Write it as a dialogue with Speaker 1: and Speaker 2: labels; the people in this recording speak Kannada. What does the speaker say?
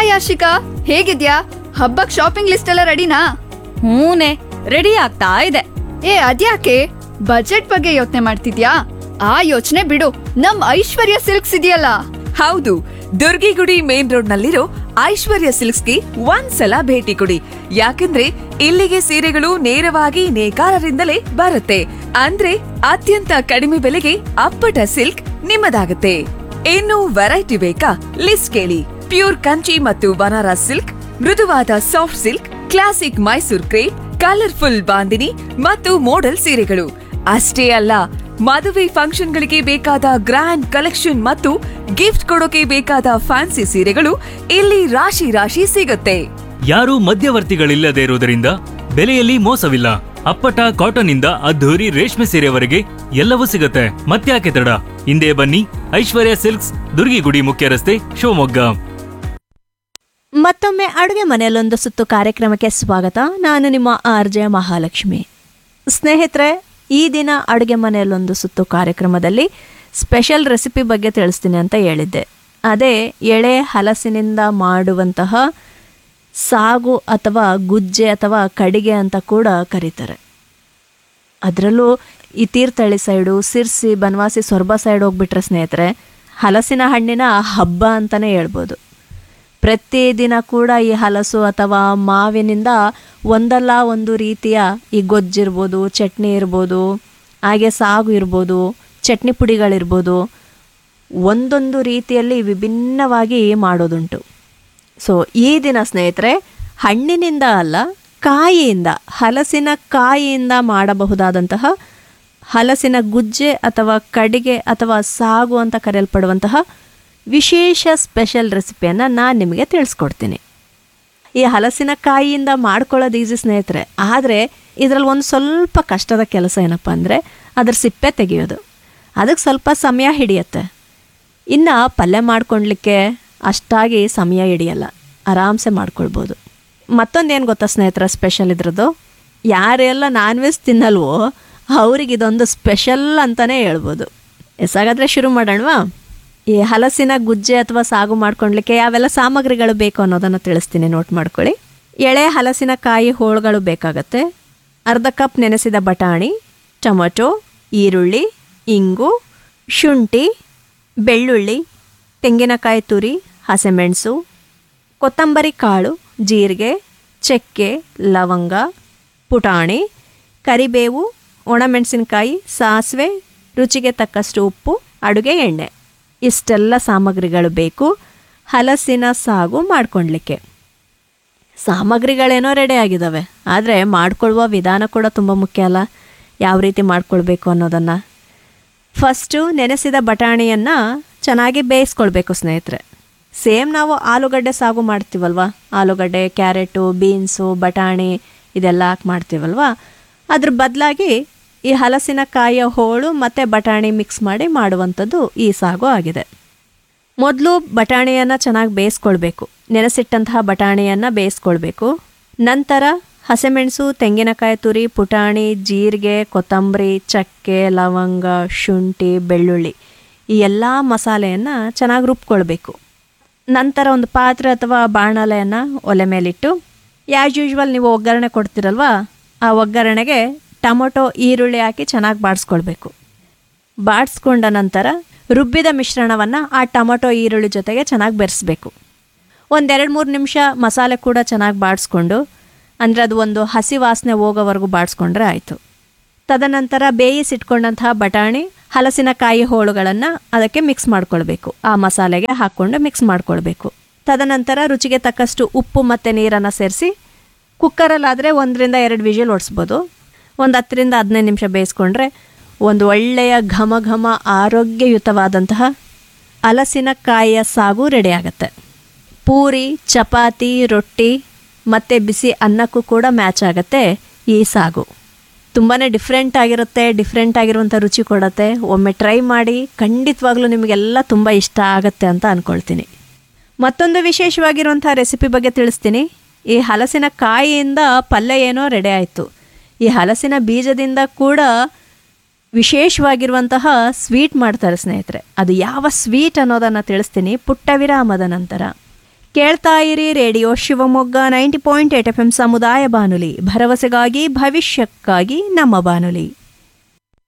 Speaker 1: ಯಾಶಿಕಾ ಹೇಗಿದ್ಯಾ ಹಬ್ಬಕ್ ಶಾಪಿಂಗ್ ಲಿಸ್ಟ್ ಎಲ್ಲ ರೆಡಿನಾ
Speaker 2: ಹೂನೆ ರೆಡಿ ಆಗ್ತಾ ಇದೆ
Speaker 1: ಏ ಅದ್ಯಾಕೆ ಬಜೆಟ್ ಬಗ್ಗೆ ಯೋಚನೆ ಮಾಡ್ತಿದ್ಯಾ ಆ ಯೋಚನೆ ಬಿಡು ನಮ್ ಐಶ್ವರ್ಯ ಸಿಲ್ಕ್ಸ್ ಇದೆಯಲ್ಲ
Speaker 3: ಹೌದು ದುರ್ಗಿಗುಡಿ ಮೇನ್ ರೋಡ್ ನಲ್ಲಿರೋ ಐಶ್ವರ್ಯ ಸಿಲ್ಕ್ಸ್ಗೆ ಒಂದ್ಸಲ ಭೇಟಿ ಕೊಡಿ ಯಾಕಂದ್ರೆ ಇಲ್ಲಿಗೆ ಸೀರೆಗಳು ನೇರವಾಗಿ ನೇಕಾರರಿಂದಲೇ ಬರುತ್ತೆ ಅಂದ್ರೆ ಅತ್ಯಂತ ಕಡಿಮೆ ಬೆಲೆಗೆ ಅಪ್ಪಟ ಸಿಲ್ಕ್ ನಿಮ್ಮದಾಗುತ್ತೆ ಇನ್ನು ವೆರೈಟಿ ಬೇಕಾ ಲಿಸ್ಟ್ ಕೇಳಿ ಪ್ಯೂರ್ ಕಂಚಿ ಮತ್ತು ಬನಾರಸ್ ಸಿಲ್ಕ್ ಮೃದುವಾದ soft silk classic Mysore crepe colourful bandhani ಮತ್ತು ಮೋಡಲ್ ಸೀರೆಗಳು ಅಷ್ಟೇ ಅಲ್ಲ ಮದುವೆ ಫಂಕ್ಷನ್ಗಳಿಗೆ ಬೇಕಾದ ಗ್ರ್ಯಾಂಡ್ ಕಲೆಕ್ಷನ್ ಮತ್ತು ಗಿಫ್ಟ್ ಕೊಡೋಕೆ ಬೇಕಾದ ಫ್ಯಾನ್ಸಿ ಸೀರೆಗಳು ಇಲ್ಲಿ ರಾಶಿ ರಾಶಿ ಸಿಗುತ್ತೆ
Speaker 4: ಯಾರೂ ಮಧ್ಯವರ್ತಿಗಳಿಲ್ಲದೆ ಇರುವುದರಿಂದ ಬೆಲೆಯಲ್ಲಿ ಮೋಸವಿಲ್ಲ ಅಪ್ಪಟ ಕಾಟನ್ ಇಂದ ಅದ್ಧೂರಿ ರೇಷ್ಮೆ ಸೀರೆವರೆಗೆ ಎಲ್ಲವೂ ಸಿಗುತ್ತೆ ಮತ್ತ್ಯಾಕೆ ತಡ ಹಿಂದೆ ಬನ್ನಿ ಐಶ್ವರ್ಯ ಸಿಲ್ಕ್ಸ್ ದುರ್ಗಿಗುಡಿ ಮುಖ್ಯ ರಸ್ತೆ ಶಿವಮೊಗ್ಗ
Speaker 5: ಮತ್ತೊಮ್ಮೆ ಅಡುಗೆ ಮನೆಯಲ್ಲೊಂದು ಸುತ್ತು ಕಾರ್ಯಕ್ರಮಕ್ಕೆ ಸ್ವಾಗತ ನಾನು ನಿಮ್ಮ ಆರ್ ಜೆ ಮಹಾಲಕ್ಷ್ಮಿ ಸ್ನೇಹಿತರೆ ಈ ದಿನ ಅಡುಗೆ ಮನೆಯಲ್ಲೊಂದು ಸುತ್ತು ಕಾರ್ಯಕ್ರಮದಲ್ಲಿ ಸ್ಪೆಷಲ್ ರೆಸಿಪಿ ಬಗ್ಗೆ ತಿಳಿಸ್ತೀನಿ ಅಂತ ಹೇಳಿದ್ದೆ ಅದೇ ಎಳೆ ಹಲಸಿನಿಂದ ಮಾಡುವಂತಹ ಸಾಗು ಅಥವಾ ಗುಜ್ಜೆ ಅಥವಾ ಕಡಿಗೆ ಅಂತ ಕೂಡ ಕರೀತಾರೆ ಅದರಲ್ಲೂ ಈ ತೀರ್ಥಹಳ್ಳಿ ಸೈಡು ಸಿರ್ಸಿ ಬನವಾಸಿ ಸೊರಬ ಸೈಡ್ ಹೋಗ್ಬಿಟ್ರೆ ಸ್ನೇಹಿತರೆ ಹಲಸಿನ ಹಣ್ಣಿನ ಹಬ್ಬ ಅಂತಲೇ ಹೇಳ್ಬೋದು ಪ್ರತಿದಿನ ಕೂಡ ಈ ಹಲಸು ಅಥವಾ ಮಾವಿನಿಂದ ಒಂದಲ್ಲ ಒಂದು ರೀತಿಯ ಈ ಗೊಜ್ಜಿರ್ಬೋದು ಚಟ್ನಿ ಇರ್ಬೋದು ಹಾಗೆ ಸಾಗು ಇರ್ಬೋದು ಚಟ್ನಿ ಪುಡಿಗಳಿರ್ಬೋದು ಒಂದೊಂದು ರೀತಿಯಲ್ಲಿ ವಿಭಿನ್ನವಾಗಿ ಮಾಡೋದುಂಟು ಸೊ ಈ ದಿನ ಸ್ನೇಹಿತರೆ ಹಣ್ಣಿನಿಂದ ಅಲ್ಲ ಕಾಯಿಯಿಂದ ಹಲಸಿನ ಕಾಯಿಯಿಂದ ಮಾಡಬಹುದಾದಂತಹ ಹಲಸಿನ ಗುಜ್ಜೆ ಅಥವಾ ಕಡಿಗೆ ಅಥವಾ ಸಾಗು ಅಂತ ಕರೆಯಲ್ಪಡುವಂತಹ ವಿಶೇಷ ಸ್ಪೆಷಲ್ ರೆಸಿಪಿಯನ್ನು ನಾನು ನಿಮಗೆ ತಿಳಿಸ್ಕೊಡ್ತೀನಿ ಈ ಹಲಸಿನ ಕಾಯಿಯಿಂದ ಮಾಡ್ಕೊಳ್ಳೋದು ಈಸಿ ಸ್ನೇಹಿತರೆ ಆದರೆ ಇದರಲ್ಲಿ ಒಂದು ಸ್ವಲ್ಪ ಕಷ್ಟದ ಕೆಲಸ ಏನಪ್ಪ ಅಂದರೆ ಅದ್ರ ಸಿಪ್ಪೆ ತೆಗೆಯೋದು ಅದಕ್ಕೆ ಸ್ವಲ್ಪ ಸಮಯ ಹಿಡಿಯುತ್ತೆ ಇನ್ನು ಪಲ್ಯ ಮಾಡ್ಕೊಳ್ಲಿಕ್ಕೆ ಅಷ್ಟಾಗಿ ಸಮಯ ಹಿಡಿಯಲ್ಲ ಆರಾಮ್ಸೆ ಮಾಡ್ಕೊಳ್ಬೋದು ಮತ್ತೊಂದೇನು ಗೊತ್ತಾ ಸ್ನೇಹಿತರ ಸ್ಪೆಷಲ್ ಇದ್ರದ್ದು ಯಾರೆಲ್ಲ ನಾನ್ ವೆಜ್ ತಿನ್ನಲ್ವೋ ಅವ್ರಿಗೆ ಇದೊಂದು ಸ್ಪೆಷಲ್ ಅಂತಲೇ ಹೇಳ್ಬೋದು ಎಸ್ ಹಾಗಾದರೆ ಶುರು ಮಾಡೋಣವಾ ಈ ಹಲಸಿನ ಗುಜ್ಜೆ ಅಥವಾ ಸಾಗು ಮಾಡ್ಕೊಳ್ಲಿಕ್ಕೆ ಯಾವೆಲ್ಲ ಸಾಮಗ್ರಿಗಳು ಬೇಕು ಅನ್ನೋದನ್ನು ತಿಳಿಸ್ತೀನಿ ನೋಟ್ ಮಾಡ್ಕೊಳ್ಳಿ ಎಳೆ ಹಲಸಿನ ಕಾಯಿ ಹೋಳುಗಳು ಬೇಕಾಗತ್ತೆ ಅರ್ಧ ಕಪ್ ನೆನೆಸಿದ ಬಟಾಣಿ ಟೊಮೊಟೊ ಈರುಳ್ಳಿ ಇಂಗು ಶುಂಠಿ ಬೆಳ್ಳುಳ್ಳಿ ತೆಂಗಿನಕಾಯಿ ತುರಿ ಹಸಿಮೆಣಸು ಕೊತ್ತಂಬರಿ ಕಾಳು ಜೀರಿಗೆ ಚಕ್ಕೆ ಲವಂಗ ಪುಟಾಣಿ ಕರಿಬೇವು ಒಣಮೆಣಸಿನಕಾಯಿ ಸಾಸಿವೆ ರುಚಿಗೆ ತಕ್ಕಷ್ಟು ಉಪ್ಪು ಅಡುಗೆ ಎಣ್ಣೆ ಇಷ್ಟೆಲ್ಲ ಸಾಮಗ್ರಿಗಳು ಬೇಕು ಹಲಸಿನ ಸಾಗು ಮಾಡ್ಕೊಳ್ಲಿಕ್ಕೆ ಸಾಮಗ್ರಿಗಳೇನೋ ರೆಡಿ ಆಗಿದ್ದಾವೆ ಆದರೆ ಮಾಡ್ಕೊಳ್ಳುವ ವಿಧಾನ ಕೂಡ ತುಂಬ ಮುಖ್ಯ ಅಲ್ಲ ಯಾವ ರೀತಿ ಮಾಡ್ಕೊಳ್ಬೇಕು ಅನ್ನೋದನ್ನು ಫಸ್ಟು ನೆನೆಸಿದ ಬಟಾಣಿಯನ್ನು ಚೆನ್ನಾಗಿ ಬೇಯಿಸ್ಕೊಳ್ಬೇಕು ಸ್ನೇಹಿತರೆ ಸೇಮ್ ನಾವು ಆಲೂಗಡ್ಡೆ ಸಾಗು ಮಾಡ್ತೀವಲ್ವ ಆಲೂಗಡ್ಡೆ ಕ್ಯಾರೆಟು ಬೀನ್ಸು ಬಟಾಣಿ ಇದೆಲ್ಲ ಹಾಕಿ ಮಾಡ್ತೀವಲ್ವ ಅದ್ರ ಬದಲಾಗಿ ಈ ಹಲಸಿನ ಕಾಯಿಯ ಹೋಳು ಮತ್ತು ಬಟಾಣಿ ಮಿಕ್ಸ್ ಮಾಡಿ ಮಾಡುವಂಥದ್ದು ಈ ಸಾಗು ಆಗಿದೆ ಮೊದಲು ಬಟಾಣಿಯನ್ನು ಚೆನ್ನಾಗಿ ಬೇಯಿಸ್ಕೊಳ್ಬೇಕು ನೆನೆಸಿಟ್ಟಂತಹ ಬಟಾಣಿಯನ್ನು ಬೇಯಿಸ್ಕೊಳ್ಬೇಕು ನಂತರ ಹಸಿಮೆಣಸು ತೆಂಗಿನಕಾಯಿ ತುರಿ ಪುಟಾಣಿ ಜೀರಿಗೆ ಕೊತ್ತಂಬರಿ ಚಕ್ಕೆ ಲವಂಗ ಶುಂಠಿ ಬೆಳ್ಳುಳ್ಳಿ ಈ ಎಲ್ಲ ಮಸಾಲೆಯನ್ನು ಚೆನ್ನಾಗಿ ರುಬ್ಕೊಳ್ಬೇಕು ನಂತರ ಒಂದು ಪಾತ್ರೆ ಅಥವಾ ಬಾಣಲೆಯನ್ನು ಒಲೆ ಮೇಲಿಟ್ಟು ಆ್ಯಸ್ ಯೂಶ್ವಲ್ ನೀವು ಒಗ್ಗರಣೆ ಕೊಡ್ತೀರಲ್ವ ಆ ಒಗ್ಗರಣೆಗೆ ಟೊಮೊಟೊ ಈರುಳ್ಳಿ ಹಾಕಿ ಚೆನ್ನಾಗಿ ಬಾಡಿಸ್ಕೊಳ್ಬೇಕು ಬಾಡಿಸ್ಕೊಂಡ ನಂತರ ರುಬ್ಬಿದ ಮಿಶ್ರಣವನ್ನು ಆ ಟೊಮೊಟೊ ಈರುಳ್ಳಿ ಜೊತೆಗೆ ಚೆನ್ನಾಗಿ ಬೆರೆಸ್ಬೇಕು ಒಂದೆರಡು ಮೂರು ನಿಮಿಷ ಮಸಾಲೆ ಕೂಡ ಚೆನ್ನಾಗಿ ಬಾಡಿಸ್ಕೊಂಡು ಅಂದರೆ ಅದು ಒಂದು ಹಸಿ ವಾಸನೆ ಹೋಗೋವರೆಗೂ ಬಾಡಿಸ್ಕೊಂಡ್ರೆ ಆಯಿತು ತದನಂತರ ಬೇಯಿಸಿಟ್ಕೊಂಡಂತಹ ಬಟಾಣಿ ಹಲಸಿನಕಾಯಿ ಹೋಳುಗಳನ್ನು ಅದಕ್ಕೆ ಮಿಕ್ಸ್ ಮಾಡ್ಕೊಳ್ಬೇಕು ಆ ಮಸಾಲೆಗೆ ಹಾಕ್ಕೊಂಡು ಮಿಕ್ಸ್ ಮಾಡ್ಕೊಳ್ಬೇಕು ತದನಂತರ ರುಚಿಗೆ ತಕ್ಕಷ್ಟು ಉಪ್ಪು ಮತ್ತು ನೀರನ್ನು ಸೇರಿಸಿ ಕುಕ್ಕರಲ್ಲಾದರೆ ಒಂದರಿಂದ ಎರಡು ವಿಜಿಲ್ ಓಡಿಸ್ಬೋದು ಒಂದು ಹತ್ತರಿಂದ ಹದಿನೈದು ನಿಮಿಷ ಬೇಯಿಸ್ಕೊಂಡ್ರೆ ಒಂದು ಒಳ್ಳೆಯ ಘಮ ಘಮ ಆರೋಗ್ಯಯುತವಾದಂತಹ ಹಲಸಿನಕಾಯಿಯ ಸಾಗು ರೆಡಿ ಆಗುತ್ತೆ ಪೂರಿ ಚಪಾತಿ ರೊಟ್ಟಿ ಮತ್ತು ಬಿಸಿ ಅನ್ನಕ್ಕೂ ಕೂಡ ಮ್ಯಾಚ್ ಆಗುತ್ತೆ ಈ ಸಾಗು ತುಂಬಾ ಡಿಫ್ರೆಂಟ್ ಆಗಿರುತ್ತೆ ಡಿಫ್ರೆಂಟ್ ಆಗಿರುವಂಥ ರುಚಿ ಕೊಡುತ್ತೆ ಒಮ್ಮೆ ಟ್ರೈ ಮಾಡಿ ಖಂಡಿತವಾಗ್ಲೂ ನಿಮಗೆಲ್ಲ ತುಂಬ ಇಷ್ಟ ಆಗುತ್ತೆ ಅಂತ ಅಂದ್ಕೊಳ್ತೀನಿ ಮತ್ತೊಂದು ವಿಶೇಷವಾಗಿರುವಂಥ ರೆಸಿಪಿ ಬಗ್ಗೆ ತಿಳಿಸ್ತೀನಿ ಈ ಹಲಸಿನ ಕಾಯಿಯಿಂದ ಪಲ್ಯ ಏನೋ ರೆಡಿ ಆಯಿತು ಈ ಹಲಸಿನ ಬೀಜದಿಂದ ಕೂಡ ವಿಶೇಷವಾಗಿರುವಂತಹ ಸ್ವೀಟ್ ಮಾಡ್ತಾರೆ ಸ್ನೇಹಿತರೆ ಅದು ಯಾವ ಸ್ವೀಟ್ ಅನ್ನೋದನ್ನು ತಿಳಿಸ್ತೀನಿ ಪುಟ್ಟ ವಿರಾಮದ ನಂತರ ಕೇಳ್ತಾ ಇರಿ radio Shivamogga ninety point eight F M ಸಮುದಾಯ ಬಾನುಲಿ ಭರವಸೆಗಾಗಿ ಭವಿಷ್ಯಕ್ಕಾಗಿ ನಮ್ಮ ಬಾನುಲಿ